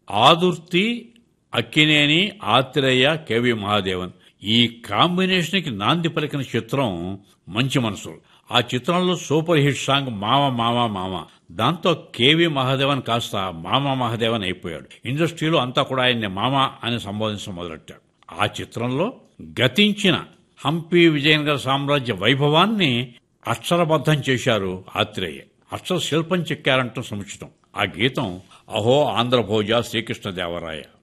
Adurthi Akkineni Athreya K V Mahadevan ఈ కాంబినేషన్కి నాంది పలికిన చిత్రం మంచి మనసు ఆ చిత్రంలో సూపర్ హిట్ సాంగ్ మామ మామ మామ దాంతో కేవి మహాదేవన్ కాస్త మామ మహాదేవన్ అయిపోయాడు ఇండస్ట్రీలో అంతా కూడా ఆయన్ని మామ అని సంబోధించడం మొదలెట్టాడు ఆ చిత్రంలో గతించిన హంపి విజయనగర సామ్రాజ్య వైభవాన్ని అక్షరబద్ధం చేశారు ఆత్రేయ అక్షర శిల్పం చెక్కారంటూ సముచితం ఆ గీతం అహో ఆంధ్రభోజ శ్రీకృష్ణదేవరాయ